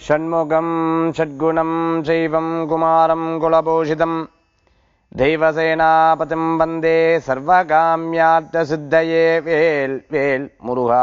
षण्मुखम् षड्गुणम् शैवम् कुमारम् कुलभूषितम् தெய்வசேனாபதிம் வந்தே சர்வகாமியார்த்த சித்தையே வேல் வேல் முருகா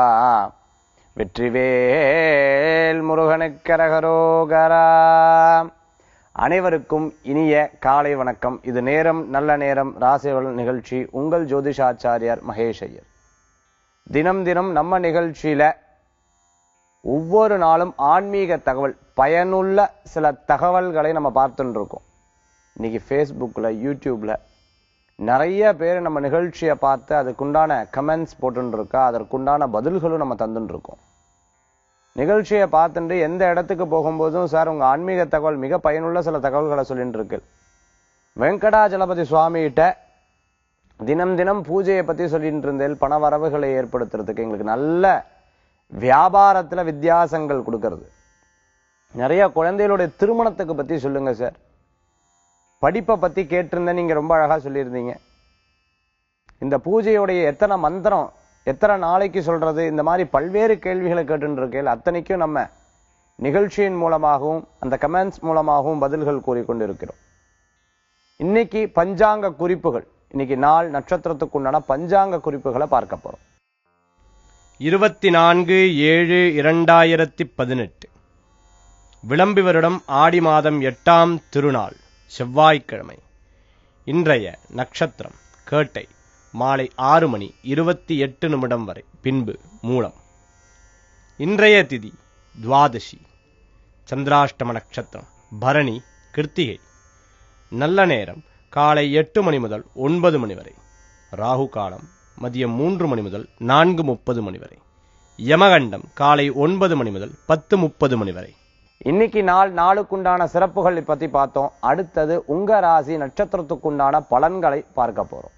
வெற்றிவேல் முருகனுக்கரகரோகரா அனைவருக்கும் இனிய காலை வணக்கம் இது நேரம் நல்ல நேரம் ராசிவல் நிகழ்ச்சி உங்கள் ஜோதிஷாச்சாரியார் மகேஷ் ஐயர் தினம் தினம் நம்ம நிகழ்ச்சியில ஒவ்வொரு நாளும் ஆன்மீக தகவல் பயனுள்ள சில தகவல்களை நம்ம பார்த்துட்டு இருக்கோம் இன்னைக்கு ஃபேஸ்புக்கில் யூடியூப்ல நிறைய பேர் நம்ம நிகழ்ச்சியை பார்த்து அதுக்குண்டான கமெண்ட்ஸ் போட்டுட்டு இருக்கா அதற்குண்டான பதில்களும் நம்ம தந்துட்டு இருக்கோம் நிகழ்ச்சியை பார்த்துட்டு எந்த இடத்துக்கு போகும்போதும் சார் உங்க ஆன்மீக தகவல் மிக பயனுள்ள சில தகவல்களை சொல்லிட்டு இருக்கு வெங்கடாஜலபதி சுவாமிகிட்ட தினம் தினம் பூஜையை பத்தி சொல்லிட்டு இருந்தேன் பண வரவுகளை ஏற்படுத்துறதுக்கு எங்களுக்கு நல்ல வியாபாரத்துல வித்தியாசங்கள் கொடுக்கறது நிறைய குழந்தைகளுடைய திருமணத்துக்கு பத்தி சொல்லுங்க சார் படிப்பை பத்தி கேட்டிருந்தேன் நீங்க ரொம்ப அழகா சொல்லியிருந்தீங்க இந்த பூஜையுடைய எத்தனை மந்திரம் எத்தனை நாளைக்கு சொல்றது இந்த மாதிரி பல்வேறு கேள்விகளை கேட்டு இருக்கேன் அத்தனைக்கும் நம்ம நிகழ்ச்சியின் மூலமாகவும் அந்த கமெண்ட்ஸ் மூலமாகவும் பதில்கள் கூறிக்கொண்டிருக்கிறோம் இன்னைக்கு பஞ்சாங்க குறிப்புகள் இன்னைக்கு நாள் நட்சத்திரத்துக்கு உண்டான பஞ்சாங்க குறிப்புகளை பார்க்க போறோம் இருபத்தி நான்கு ஏழு இரண்டாயிரத்தி பதினெட்டு விளம்பி வருடம் ஆடி மாதம் எட்டாம் திருநாள் செவ்வாய்க்கிழமை இன்றைய நட்சத்திரம் கேட்டை மாலை ஆறு மணி இருபத்தி எட்டு நிமிடம் வரை பின்பு மூலம் இன்றைய திதி துவாதசி சந்திராஷ்டம நட்சத்திரம் பரணி கிருத்திகை நல்ல நேரம் காலை எட்டு மணி முதல் ஒன்பது மணி வரை ராகு காலம் மதியம் மூன்று மணி முதல் நான்கு முப்பது மணி வரை யமகண்டம் காலை ஒன்பது மணி முதல் பத்து முப்பது மணி வரை இன்னைக்கு நாள் நாளுக்குண்டான சிறப்புகள் பத்தி பார்த்தோம் அடுத்தது உங்க ராசி நட்சத்திரத்துக்குண்டான பலன்களை பார்க்க போறோம்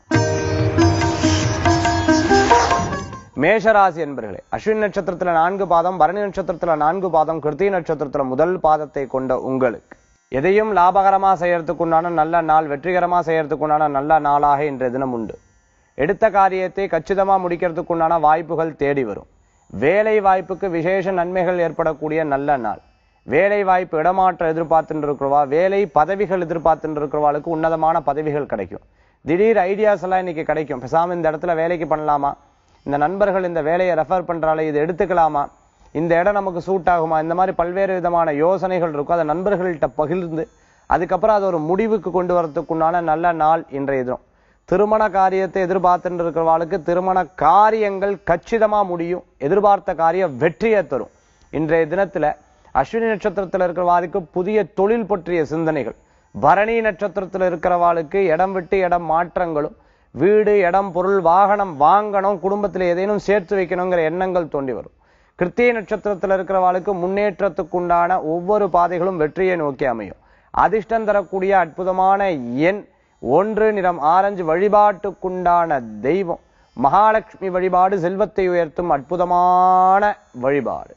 மேஷராசி என்பர்களே அஸ்வின் நட்சத்திரத்துல நான்கு பாதம் பரணி நட்சத்திரத்துல நான்கு பாதம் கிருத்திகை நட்சத்திரத்துல முதல் பாதத்தை கொண்ட உங்களுக்கு எதையும் லாபகரமா செய்யறதுக்குண்டான நல்ல நாள் வெற்றிகரமா செய்யறதுக்குண்டான நல்ல நாளாக இன்றைய தினம் உண்டு எடுத்த காரியத்தை கச்சிதமா முடிக்கிறதுக்குண்டான வாய்ப்புகள் தேடி வரும் வேலை வாய்ப்புக்கு விசேஷ நன்மைகள் ஏற்படக்கூடிய நல்ல நாள் வேலை வாய்ப்பு இடமாற்றம் எதிர்பார்த்துட்டு இருக்கிறவா வேலை பதவிகள் எதிர்பார்த்துட்டு இருக்கிறவாளுக்கு உன்னதமான பதவிகள் கிடைக்கும் திடீர் ஐடியாஸ் எல்லாம் இன்னைக்கு கிடைக்கும் பேசாம இந்த இடத்துல வேலைக்கு பண்ணலாமா இந்த நண்பர்கள் இந்த வேலையை ரெஃபர் பண்றாலே இது எடுத்துக்கலாமா இந்த இடம் நமக்கு சூட் ஆகுமா இந்த மாதிரி பல்வேறு விதமான யோசனைகள் இருக்கும் அதை நண்பர்கள்ட்ட பகிர்ந்து அதுக்கப்புறம் அது ஒரு முடிவுக்கு கொண்டு வரதுக்குண்டான நல்ல நாள் இன்றைய தினம் திருமண காரியத்தை எதிர்பார்த்துட்டு இருக்கிறவாளுக்கு திருமண காரியங்கள் கச்சிதமா முடியும் எதிர்பார்த்த காரியம் வெற்றியை தரும் இன்றைய தினத்துல அஸ்வினி நட்சத்திரத்துல இருக்கிறவாளுக்கு புதிய தொழில் பற்றிய சிந்தனைகள் பரணி நட்சத்திரத்துல இருக்கிறவாளுக்கு இடம் விட்டு இடம் மாற்றங்களும் வீடு இடம் பொருள் வாகனம் வாங்கணும் குடும்பத்துல ஏதேனும் சேர்த்து வைக்கணுங்கிற எண்ணங்கள் தோண்டி வரும் கிருத்திய நட்சத்திரத்துல இருக்கிறவாளுக்கு முன்னேற்றத்துக்குண்டான ஒவ்வொரு பாதைகளும் வெற்றியை நோக்கி அமையும் அதிர்ஷ்டம் தரக்கூடிய அற்புதமான எண் ஒன்று நிறம் ஆரஞ்சு வழிபாட்டுக்குண்டான தெய்வம் மகாலட்சுமி வழிபாடு செல்வத்தை உயர்த்தும் அற்புதமான வழிபாடு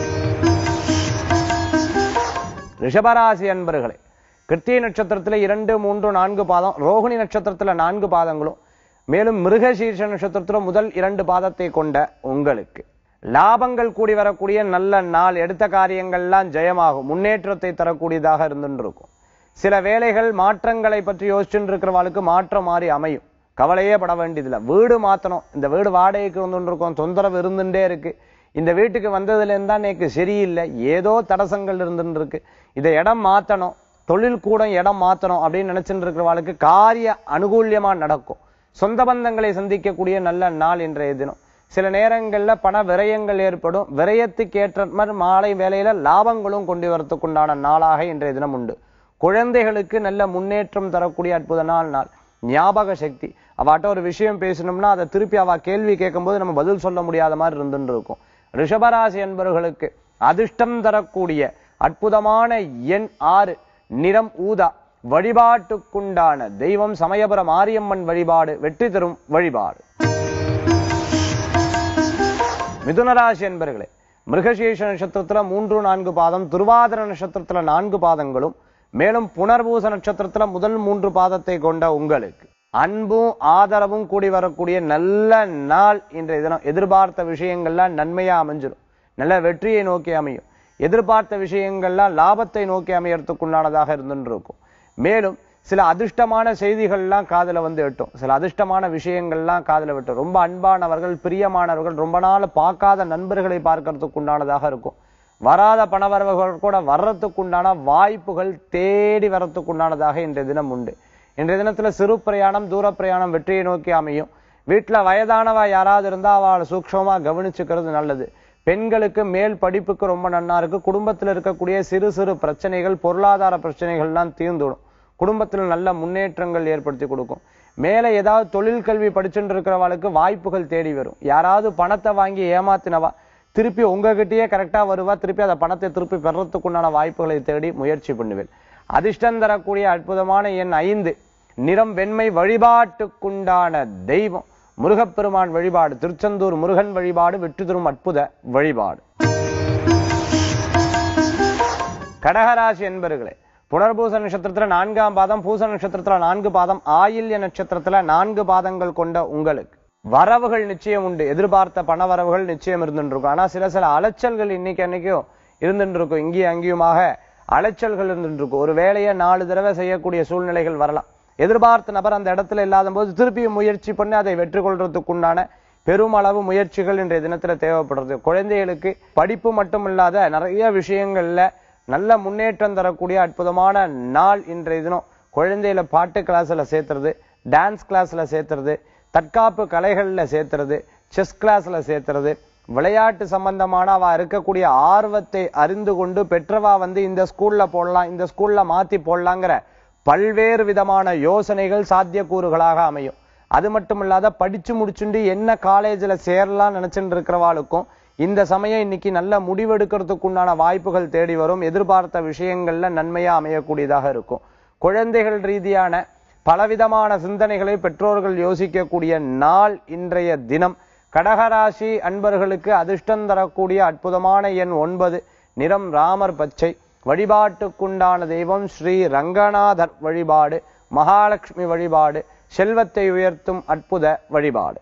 ரிஷபராசி அன்பர்களே கிருத்திய நட்சத்திரத்துல இரண்டு மூன்று நான்கு பாதம் ரோகிணி நட்சத்திரத்துல நான்கு பாதங்களும் மேலும் மிருகசீர்ஷ நட்சத்திரத்துல முதல் இரண்டு பாதத்தை கொண்ட உங்களுக்கு லாபங்கள் கூடி வரக்கூடிய நல்ல நாள் எடுத்த காரியங்கள்லாம் ஜெயமாகும் முன்னேற்றத்தை தரக்கூடியதாக இருந்துட்டு இருக்கும் சில வேலைகள் மாற்றங்களை பற்றி யோசிச்சுட்டு இருக்கிறவாளுக்கு மாற்றம் மாறி அமையும் கவலையே பட வேண்டியதில்லை வீடு மாத்தணும் இந்த வீடு வாடகைக்கு வந்துட்டு இருக்கோம் தொந்தரவு இருந்துட்டே இருக்கு இந்த வீட்டுக்கு வந்ததுல இருந்தா நேக்கு சரியில்லை ஏதோ தடசங்கள் இருந்துட்டு இருக்கு இதை இடம் மாத்தணும் தொழில் கூடம் இடம் மாத்தணும் அப்படின்னு நினைச்சுட்டு இருக்கிறவாளுக்கு காரிய அனுகூல்யமா நடக்கும் சொந்த பந்தங்களை சந்திக்கக்கூடிய நல்ல நாள் இன்றைய தினம் சில நேரங்கள்ல பண விரயங்கள் ஏற்படும் விரயத்துக்கு ஏற்ற மாதிரி மாலை வேலையில லாபங்களும் கொண்டு வரத்துக்குண்டான நாளாக இன்றைய தினம் உண்டு குழந்தைகளுக்கு நல்ல முன்னேற்றம் தரக்கூடிய அற்புத நாள் நாள் ஞாபக சக்தி அவாட்ட ஒரு விஷயம் பேசணும்னா அதை திருப்பி அவ கேள்வி கேட்கும்போது நம்ம பதில் சொல்ல முடியாத மாதிரி இருந்துட்டு இருக்கும் ரிஷபராசி என்பவர்களுக்கு அதிர்ஷ்டம் தரக்கூடிய அற்புதமான எண் ஆறு நிறம் ஊதா வழிபாட்டுக்குண்டான தெய்வம் சமயபுர மாரியம்மன் வழிபாடு வெற்றி தரும் வழிபாடு மிதுனராசி என்பர்களே மிருகசீஷ நட்சத்திரத்துல மூன்று நான்கு பாதம் துருவாதிர நட்சத்திரத்துல நான்கு பாதங்களும் மேலும் புனர்பூச நட்சத்திரத்துல முதல் மூன்று பாதத்தை கொண்ட உங்களுக்கு அன்பும் ஆதரவும் கூடி வரக்கூடிய நல்ல நாள் இன்றைய தினம் எதிர்பார்த்த விஷயங்கள்லாம் நன்மையா அமைஞ்சிடும் நல்ல வெற்றியை நோக்கி அமையும் எதிர்பார்த்த விஷயங்கள்லாம் லாபத்தை நோக்கி அமையறதுக்குண்டானதாக இருந்துட்டு இருக்கும் மேலும் சில அதிர்ஷ்டமான செய்திகள்லாம் காதுல வந்து எட்டும் சில அதிர்ஷ்டமான விஷயங்கள்லாம் காதுல விட்டும் ரொம்ப அன்பானவர்கள் பிரியமானவர்கள் ரொம்ப நாள் பார்க்காத நண்பர்களை பார்க்கறதுக்கு உண்டானதாக இருக்கும் வராத பணவரவுகள் கூட வர்றதுக்கு உண்டான வாய்ப்புகள் தேடி வர்றதுக்கு உண்டானதாக இன்றைய தினம் உண்டு இன்றைய தினத்துல சிறு பிரயாணம் தூர பிரயாணம் வெற்றியை நோக்கி அமையும் வீட்டுல வயதானவ யாராவது இருந்தா அவளை சூக்ஷமா கவனிச்சுக்கிறது நல்லது பெண்களுக்கு மேல் படிப்புக்கு ரொம்ப நன்னா இருக்கு குடும்பத்துல இருக்கக்கூடிய சிறு சிறு பிரச்சனைகள் பொருளாதார பிரச்சனைகள்லாம் தீர்ந்துடும் குடும்பத்துல நல்ல முன்னேற்றங்கள் ஏற்படுத்தி கொடுக்கும் மேல ஏதாவது தொழில் கல்வி படிச்சுட்டு இருக்கிறவளுக்கு வாய்ப்புகள் தேடி வரும் யாராவது பணத்தை வாங்கி ஏமாத்தினவா திருப்பி உங்ககிட்டயே கரெக்டா வருவா திருப்பி அந்த பணத்தை திருப்பி பெறத்துக்குண்டான வாய்ப்புகளை தேடி முயற்சி பண்ணுவேன் அதிர்ஷ்டம் தரக்கூடிய அற்புதமான எண் ஐந்து நிறம் வெண்மை வழிபாட்டுக்குண்டான தெய்வம் முருகப்பெருமான் வழிபாடு திருச்செந்தூர் முருகன் வழிபாடு வெற்றி தரும் அற்புத வழிபாடு கடகராசி என்பர்களே புனர்பூச நட்சத்திரத்துல நான்காம் பாதம் பூச நட்சத்திரத்துல நான்கு பாதம் ஆயில்ய நட்சத்திரத்துல நான்கு பாதங்கள் கொண்ட உங்களுக்கு வரவுகள் நிச்சயம் உண்டு எதிர்பார்த்த பண வரவுகள் நிச்சயம் இருந்துட்டு இருக்கும் ஆனா சில சில அலைச்சல்கள் இன்னைக்கு அன்னைக்கும் இருந்துட்டு இருக்கும் இங்கேயும் அங்கேயுமாக அலைச்சல்கள் இருந்துட்டு இருக்கும் ஒரு வேலையை நாலு தடவை செய்யக்கூடிய சூழ்நிலைகள் வரலாம் எதிர்பார்த்த நபர் அந்த இடத்துல இல்லாத போது திருப்பியும் முயற்சி பண்ணி அதை வெற்றி கொள்றதுக்கு உண்டான பெருமளவு முயற்சிகள் இன்றைய தினத்துல தேவைப்படுறது குழந்தைகளுக்கு படிப்பு மட்டும் இல்லாத நிறைய விஷயங்கள்ல நல்ல முன்னேற்றம் தரக்கூடிய அற்புதமான நாள் இன்றைய தினம் குழந்தையில பாட்டு கிளாஸ்ல சேர்த்துறது டான்ஸ் கிளாஸ்ல சேர்த்துறது தற்காப்பு கலைகள்ல சேர்த்துறது செஸ் கிளாஸ்ல சேர்த்துறது விளையாட்டு சம்பந்தமான அவ இருக்கக்கூடிய ஆர்வத்தை அறிந்து கொண்டு பெற்றவா வந்து இந்த ஸ்கூல்ல போடலாம் இந்த ஸ்கூல்ல மாத்தி போடலாங்கிற பல்வேறு விதமான யோசனைகள் சாத்தியக்கூறுகளாக அமையும் அது மட்டும் இல்லாத படிச்சு முடிச்சுட்டு என்ன காலேஜ்ல சேரலாம் நினைச்சுட்டு இருக்கிறவாளுக்கும் இந்த சமயம் இன்னைக்கு நல்ல முடிவெடுக்கிறதுக்கு உண்டான வாய்ப்புகள் தேடி வரும் எதிர்பார்த்த விஷயங்கள்ல நன்மையா அமையக்கூடியதாக இருக்கும் குழந்தைகள் ரீதியான பலவிதமான சிந்தனைகளை பெற்றோர்கள் யோசிக்கக்கூடிய நாள் இன்றைய தினம் கடகராசி அன்பர்களுக்கு அதிர்ஷ்டம் தரக்கூடிய அற்புதமான எண் ஒன்பது நிறம் ராமர் பச்சை வழிபாட்டுக்குண்டான தெய்வம் ஸ்ரீ ரங்கநாதர் வழிபாடு மகாலட்சுமி வழிபாடு செல்வத்தை உயர்த்தும் அற்புத வழிபாடு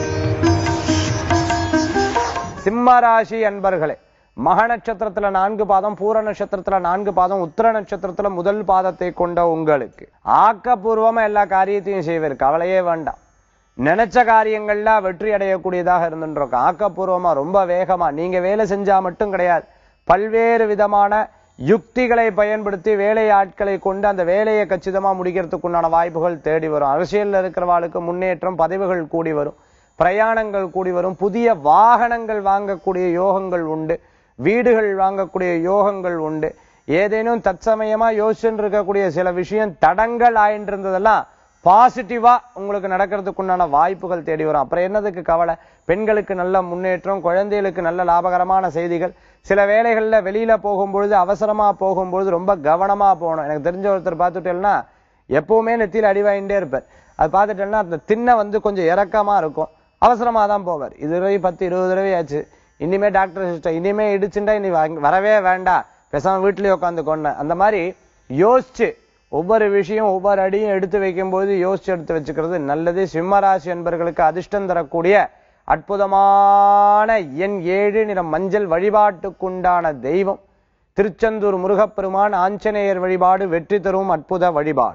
சிம்மராசி அன்பர்களே மக நட்சத்திரத்துல நான்கு பாதம் பூர நட்சத்திரத்துல நான்கு பாதம் உத்திர நட்சத்திரத்துல முதல் பாதத்தை கொண்ட உங்களுக்கு ஆக்கப்பூர்வமா எல்லா காரியத்தையும் செய்வீர் கவலையே வேண்டாம் நினைச்ச காரியங்கள்ல வெற்றி அடையக்கூடியதாக இருந்துருக்கும் ஆக்கப்பூர்வமா ரொம்ப வேகமா நீங்க வேலை செஞ்சா மட்டும் கிடையாது பல்வேறு விதமான யுக்திகளை பயன்படுத்தி வேலை ஆட்களை கொண்டு அந்த வேலையை கச்சிதமா முடிக்கிறதுக்கு உண்டான வாய்ப்புகள் தேடி வரும் அரசியல்ல இருக்கிறவாளுக்கு முன்னேற்றம் பதவிகள் கூடி வரும் பிரயாணங்கள் கூடி வரும் புதிய வாகனங்கள் வாங்கக்கூடிய யோகங்கள் உண்டு வீடுகள் வாங்கக்கூடிய யோகங்கள் உண்டு ஏதேனும் தற்சமயமா யோசிச்சுட்டு இருக்கக்கூடிய சில விஷயம் தடங்கள் ஆயிட்டு இருந்ததெல்லாம் பாசிட்டிவா உங்களுக்கு நடக்கிறதுக்கு உண்டான வாய்ப்புகள் தேடி வரும் அப்புறம் என்னதுக்கு கவலை பெண்களுக்கு நல்ல முன்னேற்றம் குழந்தைகளுக்கு நல்ல லாபகரமான செய்திகள் சில வேலைகள்ல வெளியில போகும்பொழுது அவசரமா போகும்பொழுது ரொம்ப கவனமா போகணும் எனக்கு தெரிஞ்ச ஒருத்தர் பார்த்துட்டேன்னா எப்பவுமே நெத்தியில அடி வாங்கிட்டே இருப்பார் அது பார்த்துட்டேன்னா அந்த திண்ணை வந்து கொஞ்சம் இறக்கமா இருக்கும் அவசரமா தான் போவார் இது தடவை பத்து இருபது தடவை ஆச்சு இனிமே டாக்டர் சிஸ்டர் இனிமே இடிச்சுட்டா இனி வாங்க- வரவே வேண்டாம் பேசாம வீட்லயே உட்காந்து கொண்டேன் அந்த மாதிரி யோசிச்சு ஒவ்வொரு விஷயம் ஒவ்வொரு அடியும் எடுத்து வைக்கும்போது யோசிச்சு எடுத்து வச்சுக்கிறது நல்லது சிம்மராசி என்பர்களுக்கு அதிர்ஷ்டம் தரக்கூடிய அற்புதமான எண் ஏழு நிறம் மஞ்சள் வழிபாட்டுக்குண்டான தெய்வம் திருச்செந்தூர் முருகப்பெருமான் ஆஞ்சநேயர் வழிபாடு வெற்றி தரும் அற்புத வழிபாடு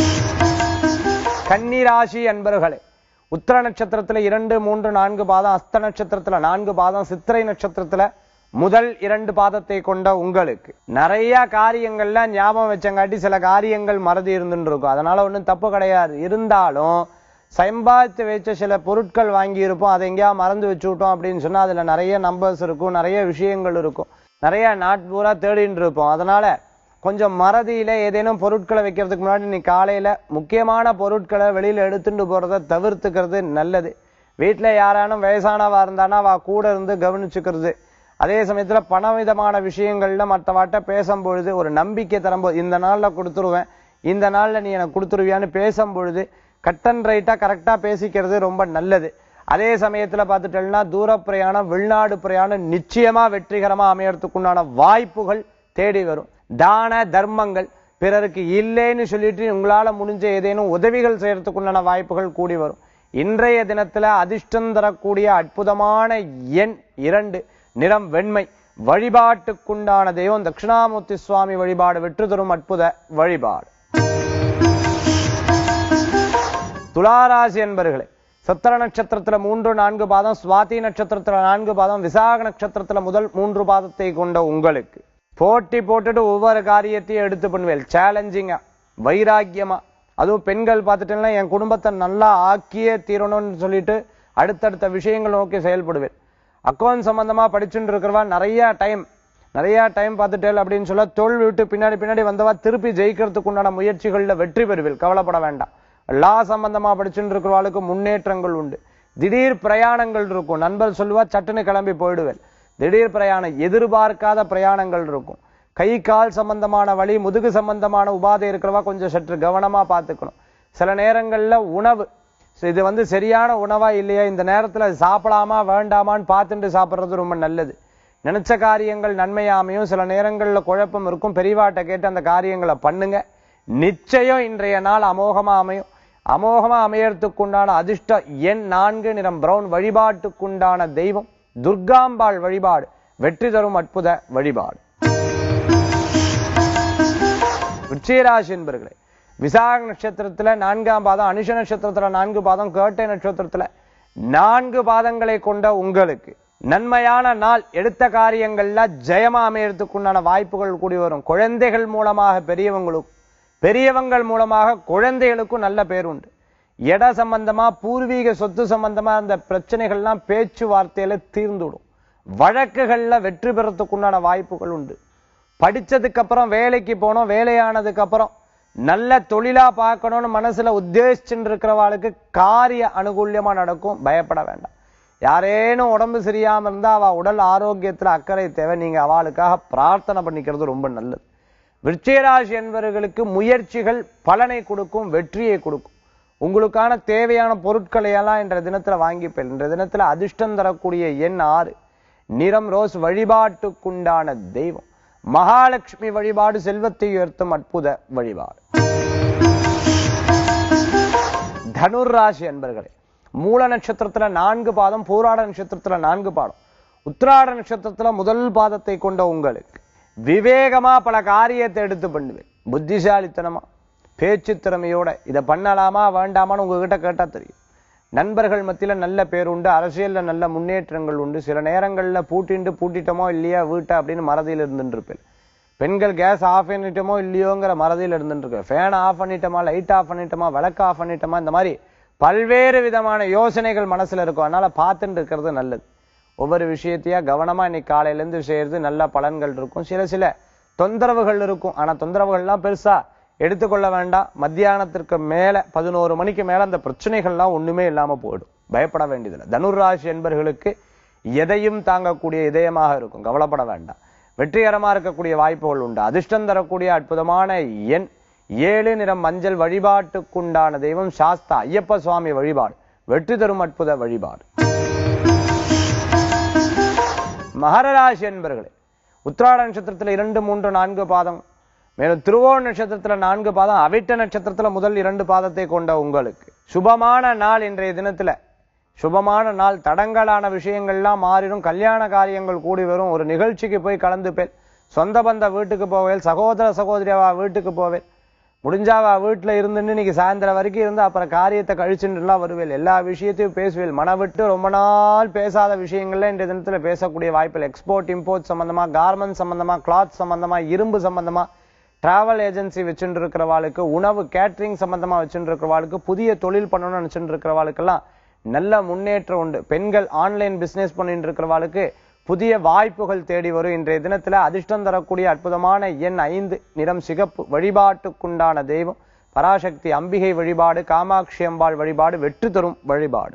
கன்னிராசி அன்பர்களே உத்தர நட்சத்திரத்துல இரண்டு மூன்று நான்கு பாதம் அஸ்த நட்சத்திரத்துல நான்கு பாதம் சித்திரை நட்சத்திரத்துல முதல் இரண்டு பாதத்தை கொண்ட உங்களுக்கு நிறைய காரியங்கள்ல ஞாபகம் வச்சங்காட்டி சில காரியங்கள் மறதி இருந்துட்டு இருக்கும் அதனால ஒண்ணும் தப்பு கிடையாது இருந்தாலும் சம்பாதித்து வச்ச சில பொருட்கள் வாங்கி இருப்போம் அதை எங்கேயா மறந்து வச்சு விட்டோம் அப்படின்னு சொன்னா அதுல நிறைய நம்பர்ஸ் இருக்கும் நிறைய விஷயங்கள் இருக்கும் நிறைய நாட் பூரா தேடிட்டு இருப்போம் அதனால கொஞ்சம் மறதியில ஏதேனும் பொருட்களை வைக்கிறதுக்கு முன்னாடி நீ காலையில முக்கியமான பொருட்களை வெளியில எடுத்துட்டு போறதை தவிர்த்துக்கிறது நல்லது வீட்டுல யாரானும் வயசானவா இருந்தானா அவ கூட இருந்து கவனிச்சுக்கிறது அதே சமயத்துல பணவிதமான விஷயங்கள்ல மற்றவாட்ட பேசும்பொழுது ஒரு நம்பிக்கை தரும்போது இந்த நாள்ல கொடுத்துருவேன் இந்த நாள்ல நீ எனக்கு கொடுத்துருவியான்னு பேசும்பொழுது கட் அண்ட் ரைட்டா கரெக்டா பேசிக்கிறது ரொம்ப நல்லது அதே சமயத்துல பார்த்துட்டோம்னா தூர பிரயாணம் வெளிநாடு பிரயாணம் நிச்சயமா வெற்றிகரமா அமையறதுக்குண்டான வாய்ப்புகள் தேடி வரும் தான தர்மங்கள் பிறருக்கு இல்லைன்னு சொல்லிட்டு உங்களால முடிஞ்ச ஏதேனும் உதவிகள் செய்யறதுக்குண்டான வாய்ப்புகள் கூடி வரும் இன்றைய தினத்துல அதிர்ஷ்டம் தரக்கூடிய அற்புதமான எண் இரண்டு நிறம் வெண்மை வழிபாட்டுக்குண்டான தெய்வம் தட்சிணாமூர்த்தி சுவாமி வழிபாடு வெற்றி தரும் அற்புத வழிபாடு துளாராசி என்பர்களே சத்திர நட்சத்திரத்துல மூன்று நான்கு பாதம் சுவாதி நட்சத்திரத்துல நான்கு பாதம் விசாக நட்சத்திரத்துல முதல் மூன்று பாதத்தை கொண்ட உங்களுக்கு போட்டி போட்டுட்டு ஒவ்வொரு காரியத்தையும் எடுத்து பண்ணுவேன் சேலஞ்சிங்கா வைராக்கியமா அதுவும் பெண்கள் பார்த்துட்டேன்னா என் குடும்பத்தை நல்லா ஆக்கியே தீரணும்னு சொல்லிட்டு அடுத்தடுத்த விஷயங்கள் நோக்கி செயல்படுவேன் அக்கௌண்ட் சம்பந்தமா படிச்சுட்டு இருக்கிறவா நிறைய டைம் நிறைய டைம் பார்த்துட்டேல் அப்படின்னு சொல்ல தொழில் விட்டு பின்னாடி பின்னாடி வந்தவா திருப்பி ஜெயிக்கிறதுக்கு உண்டான முயற்சிகள்ல வெற்றி பெறுவேன் கவலைப்பட வேண்டாம் லா சம்பந்தமா படிச்சுட்டு இருக்கிறவாளுக்கு முன்னேற்றங்கள் உண்டு திடீர் பிரயாணங்கள் இருக்கும் நண்பர் சொல்லுவா சட்டுன்னு கிளம்பி போயிடுவேன் திடீர் பிரயாணம் எதிர்பார்க்காத பிரயாணங்கள் இருக்கும் கை கால் சம்பந்தமான வழி முதுகு சம்பந்தமான உபாதை இருக்கிறவா கொஞ்சம் சற்று கவனமா பார்த்துக்கணும் சில நேரங்கள்ல உணவு So, இது வந்து சரியான உணவா இல்லையா இந்த நேரத்துல அது சாப்பிடாமா வேண்டாமான்னு பார்த்துட்டு சாப்பிடுறது ரொம்ப நல்லது நினைச்ச காரியங்கள் நன்மையாமையும் சில நேரங்கள்ல குழப்பம் இருக்கும் பெரியவாட்ட கேட்டு அந்த காரியங்களை பண்ணுங்க நிச்சயம் இன்றைய நாள் அமோகமா அமையும் அமோகமா அமையறதுக்குண்டான அதிர்ஷ்ட எண் நான்கு நிறம் பிரவுன் வழிபாட்டுக்குண்டான தெய்வம் துர்காம்பாள் வழிபாடு வெற்றி தரும் அற்புத வழிபாடு விருச்சிகராசி என்பர்களே விசாக நட்சத்திரத்துல நான்காம் பாதம் அனுஷ நட்சத்திரத்துல நான்கு பாதம் கேட்டை நட்சத்திரத்துல நான்கு பாதங்களை கொண்ட உங்களுக்கு நன்மையான நாள் எடுத்த காரியங்கள்ல ஜெயமா அமையறதுக்குண்டான வாய்ப்புகள் கூடி வரும் குழந்தைகள் மூலமாக பெரியவங்களுக்கும் பெரியவங்கள் மூலமாக குழந்தைகளுக்கும் நல்ல பேர் உண்டு இட சம்பந்தமா பூர்வீக சொத்து சம்பந்தமா அந்த பிரச்சனைகள்லாம் பேச்சுவார்த்தையில தீர்ந்துடும் வழக்குகள்ல வெற்றி பெறத்துக்குண்டான வாய்ப்புகள் உண்டு படிச்சதுக்கு அப்புறம் வேலைக்கு போனோம் வேலையானதுக்கு அப்புறம் நல்ல தொழிலா பார்க்கணும்னு மனசுல உத்தேசிச்சுட்டு இருக்கிறவாளுக்கு காரிய அனுகூல்யமா நடக்கும் பயப்பட வேண்டாம் யாரேனும் உடம்பு சரியாம இருந்தா அவ உடல் ஆரோக்கியத்துல அக்கறை தேவை நீங்க அவளுக்காக பிரார்த்தனை பண்ணிக்கிறது ரொம்ப நல்லது விருச்சிகராசி என்பவர்களுக்கு முயற்சிகள் பலனை கொடுக்கும் வெற்றியை கொடுக்கும் உங்களுக்கான தேவையான பொருட்களை எல்லாம் இன்ற தினத்துல வாங்கிப்பேன் இன்ற தினத்துல அதிர்ஷ்டம் தரக்கூடிய எண் ஆறு நிறம் ரோஸ் வழிபாட்டுக்குண்டான தெய்வம் மகாலட்சுமி வழிபாடு செல்வத்தை உயர்த்தும் அற்புத வழிபாடு தனுர் ராசி அன்பர்களே மூல நட்சத்திரத்துல நான்கு பாதம் பூராட நட்சத்திரத்துல நான்கு பாதம் உத்திராட நட்சத்திரத்துல முதல் பாதத்தை கொண்ட உங்களுக்கு விவேகமா பல காரியத்தை எடுத்து பண்ணுவேன் புத்திசாலித்தனமா பேச்சு திறமையோட இதை பண்ணலாமா வேண்டாமான்னு உங்ககிட்ட கேட்டா தெரியும் நண்பர்கள் மத்தியில நல்ல பேர் உண்டு அரசியல்ல நல்ல முன்னேற்றங்கள் உண்டு சில நேரங்கள்ல பூட்டிண்டு பூட்டிட்டோமோ இல்லையா வீட்டை அப்படின்னு மறதியில் இருந்துட்டு இருப்பேன் பெண்கள் கேஸ் ஆஃப் பண்ணிட்டோமோ இல்லையோங்கிற மறதியில் இருந்துட்டு இருப்பேன் ஃபேன் ஆஃப் பண்ணிட்டோமா லைட் ஆஃப் பண்ணிட்டோமா விளக்கு ஆஃப் பண்ணிட்டோமா இந்த மாதிரி பல்வேறு விதமான யோசனைகள் மனசுல இருக்கும் அதனால பார்த்துட்டு இருக்கிறது நல்லது ஒவ்வொரு விஷயத்தையா கவனமா இன்னைக்கு காலையில இருந்து செய்யறது நல்ல பலன்கள் இருக்கும் சில சில தொந்தரவுகள் இருக்கும் ஆனா தொந்தரவுகள்லாம் பெருசா எடுத்துக்கொள்ள வேண்டாம் மத்தியானத்திற்கு மேல பதினோரு மணிக்கு மேல அந்த பிரச்சனைகள்லாம் ஒண்ணுமே இல்லாம போயிடும் பயப்பட வேண்டியதில்லை தனுராசி என்பர்களுக்கு எதையும் தாங்கக்கூடிய இதயமாக இருக்கும் கவலைப்பட வேண்டாம் வெற்றிகரமா இருக்கக்கூடிய வாய்ப்புகள் உண்டு அதிர்ஷ்டம் தரக்கூடிய அற்புதமான எண் ஏழு நிறம் மஞ்சள் வழிபாட்டுக்குண்டான தெய்வம் சாஸ்தா ஐயப்ப சுவாமி வழிபாடு வெற்றி தரும் அற்புத வழிபாடு மகரராசி என்பர்களே உத்திராட நட்சத்திரத்துல இரண்டு மூன்று நான்கு பாதம் மேலும் திருவோண நட்சத்திரத்துல நான்கு பாதம் அவிட்ட நட்சத்திரத்துல முதல் இரண்டு பாதத்தை கொண்ட உங்களுக்கு சுபமான நாள் இன்றைய தினத்துல சுபமான நாள் தடங்கலான விஷயங்கள்லாம் மாறிடும் கல்யாண காரியங்கள் கூடி வரும் ஒரு நிகழ்ச்சிக்கு போய் கலந்துப்பேன் சொந்த பந்த வீட்டுக்கு போவேன் சகோதர சகோதரியாவா வீட்டுக்கு போவேன் முடிஞ்சாவா வீட்டுல இருந்துன்னு இன்னைக்கு சாயந்தரம் வரைக்கும் இருந்து அப்புறம் காரியத்தை கழிச்சுட்டுலாம் வருவேன் எல்லா விஷயத்தையும் பேசுவேன் மன விட்டு ரொம்ப நாள் பேசாத விஷயங்கள்ல இன்றைய தினத்துல பேசக்கூடிய வாய்ப்பில் எக்ஸ்போர்ட் இம்போர்ட் சம்பந்தமா கார்மெண்ட் சம்பந்தமா கிளாத் சம்பந்தமா இரும்பு சம்பந்தமா டிராவல் ஏஜென்சி வச்சுட்டு இருக்கிறவாளுக்கு உணவு கேட்டரிங் சம்பந்தமா வச்சுட்டு இருக்கிறவாளுக்கு புதிய தொழில் பண்ணணும்னு நினைச்சுட்டு இருக்கிறவாளுக்கெல்லாம் நல்ல முன்னேற்றம் உண்டு பெண்கள் ஆன்லைன் பிசினஸ் பண்ணிட்டு இருக்கிறவாளுக்கு புதிய வாய்ப்புகள் தேடி வரும் இன்றைய தினத்துல அதிர்ஷ்டம் தரக்கூடிய அற்புதமான எண் ஐந்து நிறம் சிகப்பு வழிபாட்டுக்குண்டான தெய்வம் பராசக்தி அம்பிகை வழிபாடு காமாட்சி அம்பாள் வழிபாடு வெற்றி தரும் வழிபாடு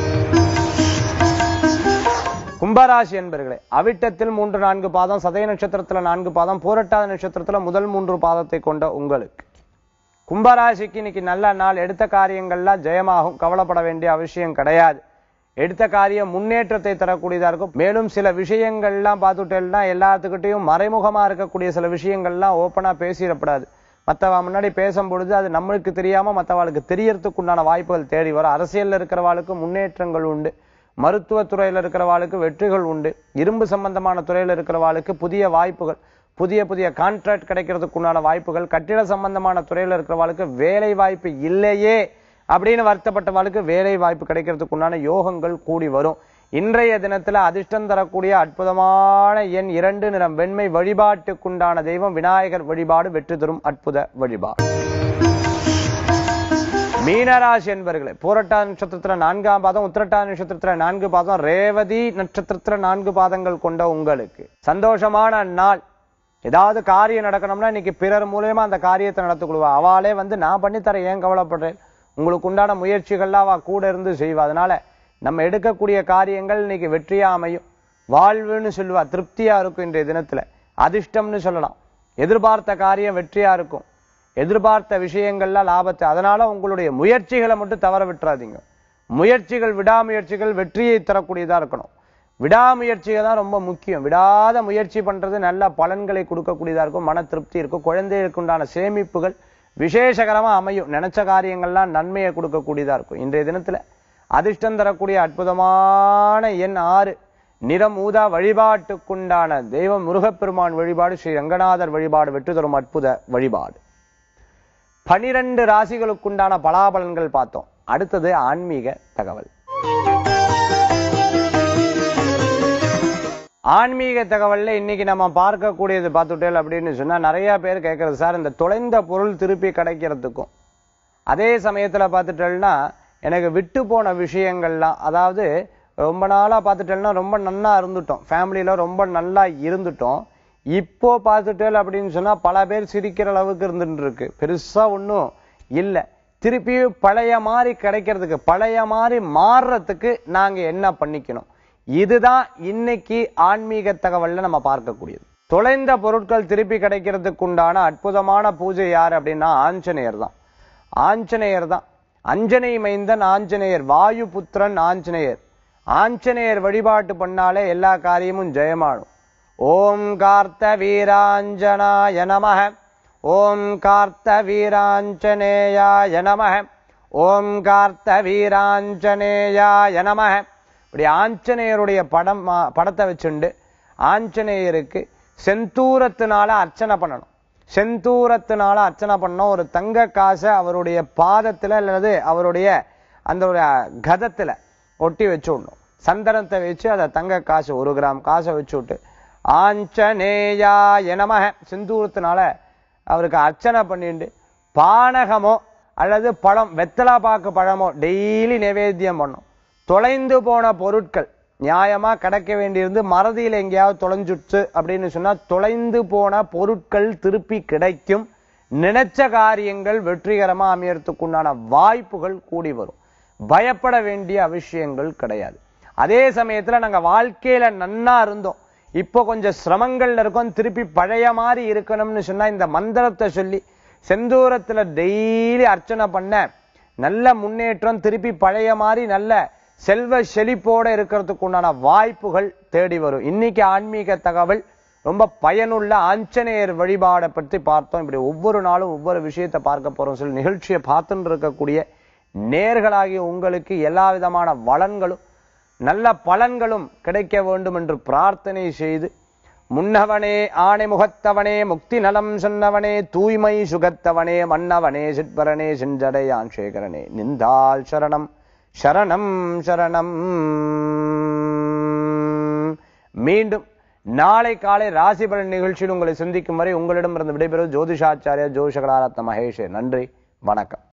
கும்பராசி என்பர்களே அவிட்டத்தில் மூன்று நான்கு பாதம் சதய நட்சத்திரத்துல நான்கு பாதம் பூரட்டாத நட்சத்திரத்துல முதல் மூன்று பாதத்தை கொண்ட உங்களுக்கு கும்பராசிக்கு இன்னைக்கு நல்ல நாள் எடுத்த காரியங்கள்லாம் ஜெயமாகும் கவலைப்பட வேண்டிய அவசியம் கிடையாது எடுத்த காரியம் முன்னேற்றத்தை தரக்கூடியதா இருக்கும் மேலும் சில விஷயங்கள்லாம் பார்த்துட்டேன்னா எல்லாத்துக்கிட்டையும் மறைமுகமா இருக்கக்கூடிய சில விஷயங்கள்லாம் ஓப்பனா பேசிடப்படாது மத்தவ முன்னாடி பேசும் பொழுது அது நம்மளுக்கு தெரியாம மத்தவாளுக்கு தெரியறதுக்கு உண்டான வாய்ப்புகள் தேடி வரும் அரசியல்ல இருக்கிறவாளுக்கு முன்னேற்றங்கள் உண்டு மருத்துவ துறையில இருக்கிறவாளுக்கு வெற்றிகள் உண்டு இரும்பு சம்பந்தமான துறையில இருக்கிறவாளுக்கு புதிய வாய்ப்புகள் புதிய புதிய கான்ட்ராக்ட் கிடைக்கிறதுக்கு உண்டான வாய்ப்புகள் கட்டிட சம்பந்தமான துறையில இருக்கிறவாளுக்கு வேலை வாய்ப்பு இல்லையே அப்படின்னு வருத்தப்பட்டவாளுக்கு வேலை வாய்ப்பு கிடைக்கிறதுக்கு உண்டான யோகங்கள் கூடி வரும் இன்றைய தினத்துல அதிர்ஷ்டம் தரக்கூடிய அற்புதமான எண் இரண்டு நிறம் வெண்மை வழிபாட்டுக்குண்டான தெய்வம் விநாயகர் வழிபாடு வெற்றி தரும் அற்புத வழிபாடு மீனராசி என்பர்களே பூரட்டா நட்சத்திரத்துல நான்காம் பாதம் உத்திரட்டா நட்சத்திரத்துல நான்கு பாதம் ரேவதி நட்சத்திரத்துல நான்கு பாதங்கள் கொண்ட உங்களுக்கு சந்தோஷமான நாள் ஏதாவது காரியம் நடக்கணும்னா இன்னைக்கு பிறர் மூலியமா அந்த காரியத்தை நடத்தி கொடுவா அவளே வந்து நான் பண்ணித்தரேன் ஏன் கவலைப்படுறேன் உங்களுக்கு உண்டான முயற்சிகள்லாம் அவ கூட இருந்து செய்வா அதனால நம்ம எடுக்கக்கூடிய காரியங்கள் இன்னைக்கு வெற்றியா அமையும் வாழ்வுன்னு சொல்லுவா திருப்தியா இருக்கும் இன்றைய தினத்துல அதிர்ஷ்டம்னு சொல்லலாம் எதிர்பார்த்த காரியம் வெற்றியா இருக்கும் எதிர்பார்த்த விஷயங்கள்ல லாபத்தை அதனால உங்களுடைய முயற்சிகளை மட்டும் தவற விட்டுறாதீங்க முயற்சிகள் விடாமுயற்சிகள் வெற்றியை தரக்கூடியதா இருக்கணும் விடாமுயற்சிகள் தான் ரொம்ப முக்கியம் விடாத முயற்சி பண்றது நல்ல பலன்களை கொடுக்கக்கூடியதா இருக்கும் மன திருப்தி இருக்கும் குழந்தைகளுக்கு உண்டான சேமிப்புகள் விசேஷகரமா அமையும் நினைச்ச காரியங்கள்லாம் நன்மையை கொடுக்கக்கூடியதா இருக்கும் இன்றைய தினத்துல அதிர்ஷ்டம் தரக்கூடிய அற்புதமான எண் ஆறு நிறம் ஊதா வழிபாட்டுக்குண்டான தெய்வம் முருகப்பெருமான் வழிபாடு ஸ்ரீ ரங்கநாதர் வழிபாடு வெற்றி தரும் அற்புத வழிபாடு பனிரெண்டு ராசிகளுக்குண்டான பலாபலன்கள் பார்த்தோம் அடுத்தது ஆன்மீக தகவல் ஆன்மீக தகவல்ல இன்னைக்கு நம்ம பார்க்கக்கூடியது பார்த்துட்டேல் அப்படின்னு சொன்னா நிறைய பேர் கேட்கறது சார் இந்த தொலைந்த பொருள் திருப்பி கிடைக்கிறதுக்கும் அதே சமயத்துல பார்த்துட்டேன்னா எனக்கு விட்டு போன விஷயங்கள்லாம் அதாவது ரொம்ப நாளா பார்த்துட்டேன்னா ரொம்ப நன்னா இருந்துட்டோம் ஃபேமிலியில ரொம்ப நல்லா இருந்துட்டோம் இப்போ பார்த்துட்டேல் அப்படின்னு சொன்னா பல பேர் சிரிக்கிற அளவுக்கு இருந்துட்டு இருக்கு பெருசா ஒண்ணும் இல்ல திருப்பி பழைய மாதிரி கிடைக்கிறதுக்கு பழைய மாதிரி மாறுறதுக்கு நாங்க என்ன பண்ணிக்கணும் இதுதான் இன்னைக்கு ஆன்மீக தகவல்ல நம்ம பார்க்கக்கூடியது தொலைந்த பொருட்கள் திருப்பி கிடைக்கிறதுக்கு உண்டான அற்புதமான பூஜை யார் அப்படின்னா ஆஞ்சநேயர் தான் ஆஞ்சநேயர் தான் அஞ்சனை மைந்தன் ஆஞ்சநேயர் வாயு புத்திரன் ஆஞ்சநேயர் ஆஞ்சநேயர் வழிபாட்டு பண்ணாலே எல்லா காரியமும் ஜெயமாடும் ஓம் கார்த்த வீராஞ்சனாய நமக ஓம் கார்த்த வீராஞ்சனேயாய நமக ஓம் கார்த்த வீராஞ்சனேயாய நமக இப்படி ஆஞ்சநேயருடைய படம் மா- படத்தை வச்சுண்டு ஆஞ்சநேயருக்கு செந்தூரத்தினால அர்ச்சனை பண்ணணும் செந்தூரத்தினால அர்ச்சனை பண்ணோம் ஒரு தங்க காசை அவருடைய பாதத்துல அல்லது அவருடைய அந்த ஒரு கதத்துல ஒட்டி வச்சு விடணும் சந்தனத்தை வச்சு அதை தங்க காசு ஒரு கிராம் காசை வச்சு விட்டு ஆஞ்சநேயா எனமக செந்தூரத்தினால அவருக்கு அர்ச்சனை பண்ணிட்டு பானகமோ அல்லது பழம் வெத்தலா பாக்கு பழமோ டெய்லி நிவேத்தியம் பண்ணும் தொலைந்து போன பொருட்கள் நியாயமா கிடைக்க வேண்டியிருந்து மறதியில எங்கேயாவது தொலைஞ்சுட்டு அப்படின்னு சொன்னா தொலைந்து போன பொருட்கள் திருப்பி கிடைக்கும் நினைச்ச காரியங்கள் வெற்றிகரமா அமையறதுக்கு உண்டான வாய்ப்புகள் கூடி வரும் பயப்பட வேண்டிய அவசியங்கள் கிடையாது அதே சமயத்துல நாங்க வாழ்க்கையில நன்னா இருந்தோம் இப்போ கொஞ்சம் சிரமங்கள்ல இருக்கோம் திருப்பி பழைய மாதிரி இருக்கணும்னு சொன்னா இந்த மந்திரத்தை சொல்லி செந்தூரத்துல டெய்லி அர்ச்சனை பண்ண நல்ல முன்னேற்றம் திருப்பி பழைய மாதிரி நல்ல செல்வ செழிப்போட இருக்கிறதுக்கு உண்டான வாய்ப்புகள் தேடி வரும் இன்னைக்கு ஆன்மீக தகவல் ரொம்ப பயனுள்ள ஆஞ்சநேயர் வழிபாடை பற்றி பார்த்தோம் இப்படி ஒவ்வொரு நாளும் ஒவ்வொரு விஷயத்தை பார்க்க போறோம் சொல்லி நிகழ்ச்சியை பார்த்துட்டு இருக்கக்கூடிய நேர்களாகிய உங்களுக்கு எல்லா விதமான வளன்களும் நல்ல பலன்களும் கிடைக்க வேண்டும் என்று பிரார்த்தனை செய்து முன்னவனே ஆணை முகத்தவனே முக்தி நலம் சொன்னவனே தூய்மை சுகத்தவனே மன்னவனே சிற்பரனே செஞ்சடையான் சேகரனே நிந்தால் சரணம் சரணம் சரணம் மீண்டும் நாளை காலை ராசி பலன் நிகழ்ச்சியில் உங்களை சந்திக்கும் வரை உங்களிடமிருந்து விடைபெறுவது ஜோதிஷாச்சாரியா ஜோதிஷகலாரத்ன மகேஷ் நன்றி வணக்கம்